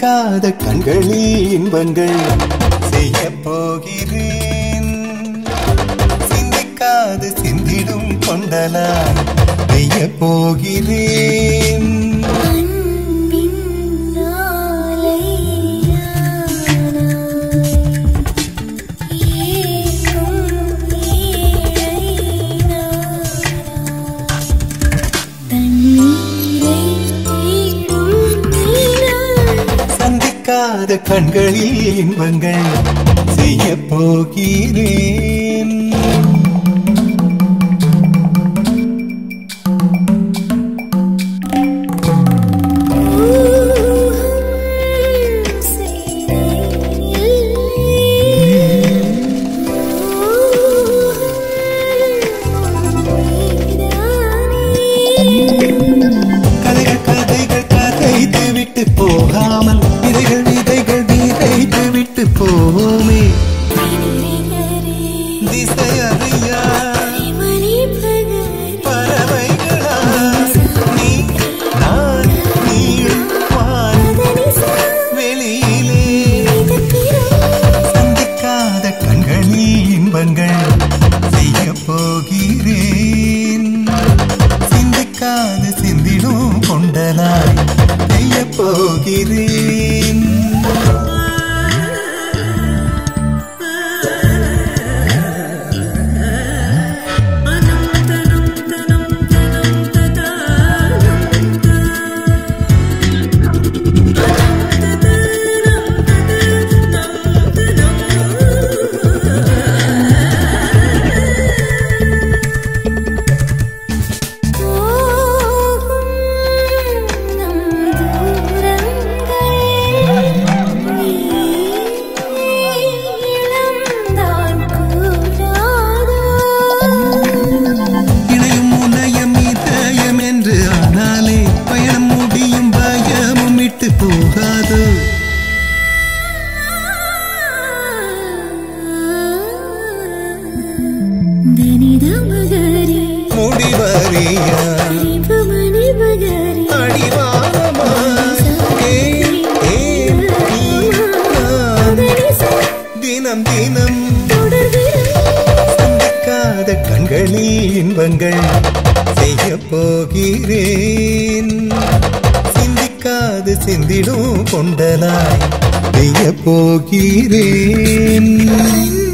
சிந்திக்காத கண்களில் இன்பங்கள் செய்ய போகிறேன் சிந்திக்காது சிந்திடும் கொண்டலாய் செய்ய போகிறேன் அன்பின் ஆலையானாய் ஏகும் ஏழைனாய் தண்ணீரை தேடும் நீனாய் சந்திக்காத கண்களில் இன்பங்கள் செய்ய போகிறேன் ஊஹம் கதைகள் கதைகள் கதைத்து விட்டு போகாமல் விதைகள் விதைகள் விதைத்து விட்டு போமே திசை அறியா பறவைகளா நீ நான் நீளும் வான் வெளியிலே சந்திக்காத கண்களில் இன்பங்கள் செய்ய போகிறேன் சிந்திக்காது சிந்திடும் கொண்டலாய் செய்ய போகிறேன் இணையும் முனையம் இதயம் என்று ஆனாலே பயணம் முடியும் பயமும் விட்டு போகாதோ தனிதமகரி முடிவறியா பமணி பகரி அடிவாரமா ஏன் ஏன் நீ நான் தினம் தினம் சந்திக்காத கண்களில் இன்பங்கள் செய்ய போகிறேன் சிந்திக்காது சிந்திடும் கொண்டலாய் செய்ய போகிறேன்